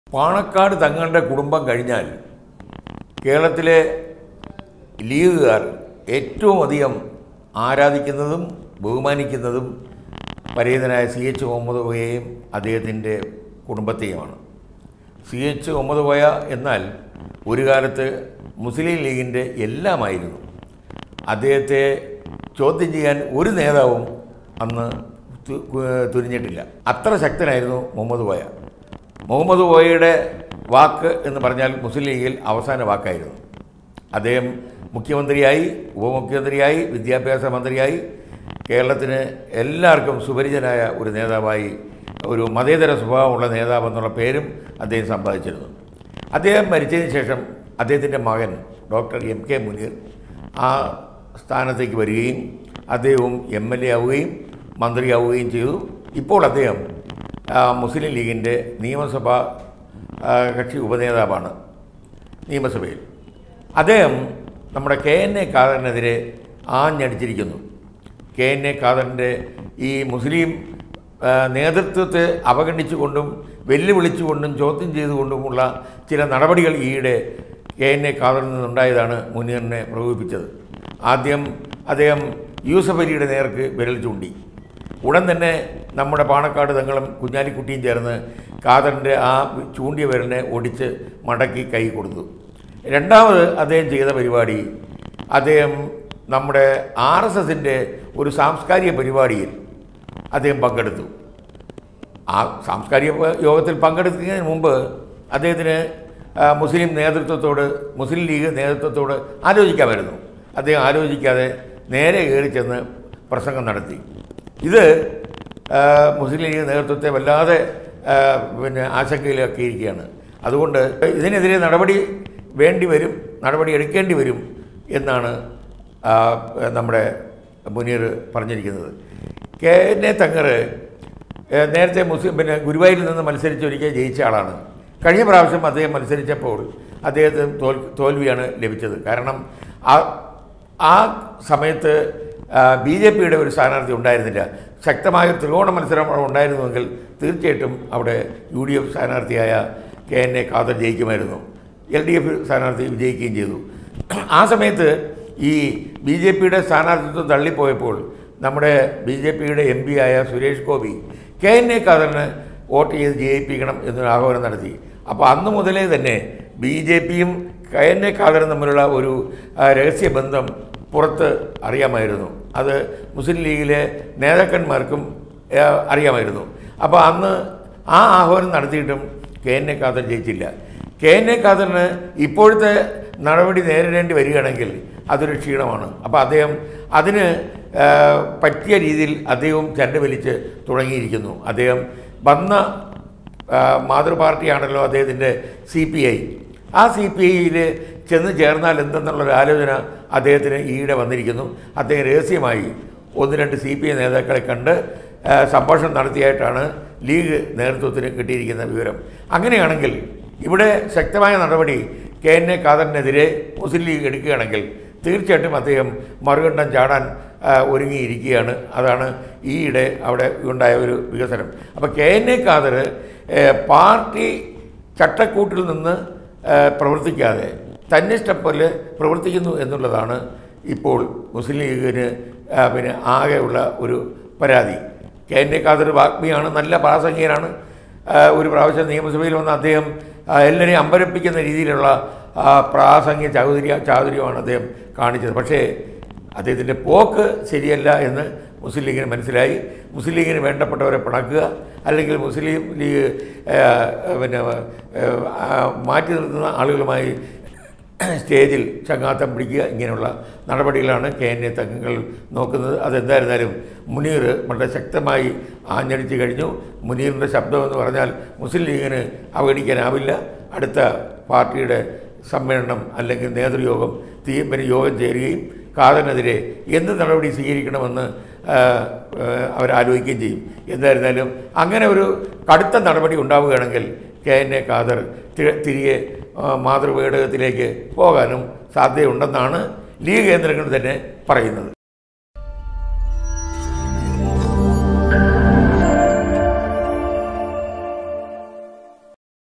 പാണക്കാട് തങ്ങളുടെ കുടുംബം കഴിഞ്ഞാൽ കേരളത്തിലെ ലീഗുകാർ ഏറ്റവും അധികം ആരാധിക്കുന്നതും ബഹുമാനിക്കുന്നതും പരേതനായ സി എച്ച് മുഹമ്മദ് കോയയെയും അദ്ദേഹത്തിൻ്റെ കുടുംബത്തെയുമാണ് സി എച്ച് മുഹമ്മദ് കോയ എന്നാൽ ഒരു കാലത്ത് മുസ്ലിം ലീഗിൻ്റെ എല്ലാമായിരുന്നു അദ്ദേഹത്തെ ചോദ്യം ചെയ്യാൻ ഒരു നേതാവും അന്ന് തു- കു- തുനിഞ്ഞിട്ടില്ല അത്ര ശക്തനായിരുന്നു മുഹമ്മദ് കോയ മുഹമ്മദ് കോയയുടെ വാക്ക് എന്ന് പറഞ്ഞാൽ മുസ്ലിം ലീഗിൽ അവസാന വാക്കായിരുന്നു അദ്ദേഹം മുഖ്യമന്ത്രിയായി ഉപമുഖ്യമന്ത്രിയായി വിദ്യാഭ്യാസ മന്ത്രിയായി കേരളത്തിന് എല്ലാവർക്കും സുപരിചിതനായ ഒരു നേതാവായി ഒരു മതേതര സ്വഭാവമുള്ള നേതാവ് എന്നുള്ള പേരും അദ്ദേഹം സമ്പാദിച്ചിരുന്നു അദ്ദേഹം മരിച്ചതിന് ശേഷം അദ്ദേഹത്തിൻ്റെ മകൻ ഡോക്ടർ എം കെ മുനീർ ആ സ്ഥാനത്തേക്ക് വരികയും അദ്ദേഹവും എം എൽ എ ആവുകയും മന്ത്രിയാവുകയും ചെയ്തു ഇപ്പോൾ അദ്ദേഹം ആ, മുസ്ലിം ലീഗിൻ്റെ നിയമസഭാ ആ, കക്ഷി ഉപനേതാവാണ് നിയമസഭയിൽ അദ്ദേഹം നമ്മുടെ കെ എൻ എ ഖാദറിനെതിരെ ആഞ്ഞടിച്ചിരിക്കുന്നു കെ എൻ എ ഖാദറിൻ്റെ ഈ മുസ്ലിം ആ, നേതൃത്വത്തെ അവഗണിച്ചുകൊണ്ടും വെല്ലുവിളിച്ചുകൊണ്ടും ചോദ്യം ചെയ്തുകൊണ്ടുമുള്ള ചില നടപടികൾ ഈയിടെ കെ എൻ എ ഖാദറിൽ നിന്നുണ്ടായതാണ് മുനീറിനെ പ്രകോപിപ്പിച്ചത് ആദ്യം അദ്ദേഹം യൂസഫ് അലിയുടെ നേർക്ക് വിരൽ ചൂണ്ടി ഉടൻ തന്നെ നമ്മുടെ പാണക്കാട് തങ്ങളും കുഞ്ഞാലിക്കുട്ടിയും ചേർന്ന് ഖാദറിൻ്റെ ആ ചൂണ്ടിയ വിരലിനെ ഒടിച്ച് മടക്കി കൈ കൊടുത്തു രണ്ടാമത് അദ്ദേഹം ചെയ്ത പരിപാടി അദ്ദേഹം നമ്മുടെ ആർ എസ് എസിൻ്റെ ഒരു സാംസ്കാരിക പരിപാടിയിൽ അദ്ദേഹം പങ്കെടുത്തു ആ സാംസ്കാരിക പ- യോഗത്തിൽ പങ്കെടുക്കുന്നതിന് മുമ്പ് അദ്ദേഹത്തിന് ആ, മുസ്ലിം നേതൃത്വത്തോട് മുസ്ലിം ലീഗ് നേതൃത്വത്തോട് ആലോചിക്കാമായിരുന്നു അദ്ദേഹം ആലോചിക്കാതെ നേരെ കയറി ചെന്ന് പ്രസംഗം നടത്തി ഇത് ആ, മുസ്ലിം ലീഗ് നേതൃത്വത്തെ വല്ലാതെ ആ, പിന്നെ ആശങ്കയിലാക്കിയിരിക്കുകയാണ് അതുകൊണ്ട് ഇതിനെതിരെ നടപടി വേണ്ടി വരും നടപടി എടുക്കേണ്ടി വരും എന്നാണ് ആ, നമ്മുടെ മുനീർ പറഞ്ഞിരിക്കുന്നത് കെ എൻ എ തങ്ങർ ഏഹ് നേരത്തെ മുസ്ലിം പിന്നെ ഗുരുവായൂരിൽ നിന്ന് മത്സരിച്ച് ഒരിക്കൽ ജയിച്ച ആളാണ് കഴിഞ്ഞ പ്രാവശ്യം അദ്ദേഹം മത്സരിച്ചപ്പോൾ അദ്ദേഹത്തിന് തോൽ തോൽവിയാണ് ലഭിച്ചത് കാരണം ആ ആ സമയത്ത് ബി ജെ പിയുടെ ഒരു സ്ഥാനാർത്ഥി ഉണ്ടായിരുന്നില്ല ശക്തമായ ഒരു ത്രികോണ മത്സരം അവിടെ ഉണ്ടായിരുന്നുവെങ്കിൽ തീർച്ചയായിട്ടും അവിടെ യു ഡി എഫ് സ്ഥാനാർത്ഥിയായ കെ എൻ എ ഖാദർ ജയിക്കുമായിരുന്നു എൽ ഡി എഫ് സ്ഥാനാർത്ഥി വിജയിക്കുകയും ചെയ്തു ആ സമയത്ത് ഈ ബി ജെ പിയുടെ സ്ഥാനാർത്ഥിത്വം തള്ളിപ്പോയപ്പോൾ നമ്മുടെ ബി ജെ പിയുടെ എം പി ആയ Suresh Gopi K N A ഖാദറിന് വോട്ട് ചെയ്ത് ജയിപ്പിക്കണം എന്നൊരു ആഹ്വാനം നടത്തി അപ്പോൾ അന്ന് മുതലേ തന്നെ ബി ജെ പിയും കെ എൻ എ ഖാദറും തമ്മിലുള്ള ഒരു ആ, രഹസ്യ ബന്ധം പുറത്ത് അറിയാമായിരുന്നു അത് മുസ്ലിം ലീഗിലെ നേതാക്കന്മാർക്കും ആ, അറിയാമായിരുന്നു അപ്പോൾ അന്ന് ആ ആഹ്വാനം നടത്തിയിട്ടും കെ എൻ എ ഖാദർ ജയിച്ചില്ല കെ എൻ എ ഖാദറിന് ഇപ്പോഴത്തെ നടപടി നേരിടേണ്ടി വരികയാണെങ്കിൽ അതൊരു ക്ഷീണമാണ് അപ്പോൾ അദ്ദേഹം അതിന് ആ, പറ്റിയ രീതിയിൽ അദ്ദേഹവും ചണ്ട വലിച്ച് തുടങ്ങിയിരിക്കുന്നു അദ്ദേഹം വന്ന ആ, മാതൃപാർട്ടിയാണല്ലോ അദ്ദേഹത്തിൻ്റെ സി പി ഐ ആ സി പി ഐയിൽ ചെന്ന് ചേർന്നാൽ എന്തെന്നുള്ളൊരു ആലോചന അദ്ദേഹത്തിന് ഈയിടെ വന്നിരിക്കുന്നു അദ്ദേഹം രഹസ്യമായി ഒന്ന് രണ്ട് സി പി ഐ നേതാക്കളെ കണ്ട് ആ, സംഭാഷണം നടത്തിയായിട്ടാണ് ലീഗ് നേതൃത്വത്തിന് കിട്ടിയിരിക്കുന്ന വിവരം അങ്ങനെയാണെങ്കിൽ ഇവിടെ ശക്തമായ നടപടി കെ എൻ എ ഖാദറിനെതിരെ മുസ്ലിം ലീഗ് എടുക്കുകയാണെങ്കിൽ തീർച്ചയായിട്ടും അദ്ദേഹം മറുകണ്ഠം ചാടാൻ ആ, ഒരുങ്ങിയിരിക്കുകയാണ് അതാണ് ഈയിടെ അവിടെ ഉണ്ടായ ഒരു വികസനം അപ്പോൾ കെ എൻ എ ഖാദർ ഏ, പാർട്ടി ചട്ടക്കൂട്ടിൽ നിന്ന് ആ, പ്രവർത്തിക്കാതെ തന്നിഷ്ടപ്പോലെ പ്രവർത്തിക്കുന്നു എന്നുള്ളതാണ് ഇപ്പോൾ മുസ്ലിം ലീഗിന് ആ, പിന്നെ ആകെയുള്ള ഒരു പരാതി കെ എൻ എ ഖാദർ വാഗ്മിയാണ് നല്ല പ്രാസംഗികനാണ് ആ, ഒരു പ്രാവശ്യം നിയമസഭയിൽ വന്ന അദ്ദേഹം ആ, എല്ലാവരെയും അമ്പരപ്പിക്കുന്ന രീതിയിലുള്ള ആ, പ്രാസംഗിക ചാതുര്യ ചാതുര്യമാണ് അദ്ദേഹം കാണിച്ചത് പക്ഷേ അദ്ദേഹത്തിൻ്റെ പോക്ക് ശരിയല്ല എന്ന് മുസ്ലിം ലീഗിന് മനസ്സിലായി മുസ്ലിം ലീഗിന് വേണ്ടപ്പെട്ടവരെ പിണക്കുക അല്ലെങ്കിൽ മുസ്ലിം ലീഗ് ആ, പിന്നെ ആ, മാറ്റി നിർത്തുന്ന ആളുകളുമായി സ്റ്റേജിൽ ചങ്ങാത്തം പിടിക്കുക ഇങ്ങനെയുള്ള നടപടികളാണ് കെ എൻ എ തങ്ങൾ നോക്കുന്നത് അതെന്തായിരുന്നാലും മുനീർ വളരെ ശക്തമായി ആഞ്ഞടിച്ചു കഴിഞ്ഞു മുനീറിൻ്റെ ശബ്ദമെന്ന് പറഞ്ഞാൽ മുസ്ലിം ലീഗിന് അവഗണിക്കാനാവില്ല അടുത്ത പാർട്ടിയുടെ സമ്മേളനം അല്ലെങ്കിൽ നേതൃയോഗം തീ പിന്നെ യോഗം ചേരുകയും ഖാദറിനെതിരെ എന്ത് നടപടി സ്വീകരിക്കണമെന്ന് ആ, ആ, അവരാലോചിക്കുകയും ചെയ്യും എന്തായിരുന്നാലും അങ്ങനെ ഒരു കടുത്ത നടപടി ഉണ്ടാവുകയാണെങ്കിൽ കെ എൻ എ ഖാദർ തി- തിരികെ ആ, മാതൃവേടകത്തിലേക്ക് പോകാനും സാധ്യതയുണ്ടെന്നാണ് ലീഗ് കേന്ദ്രങ്ങൾ തന്നെ പറയുന്നത്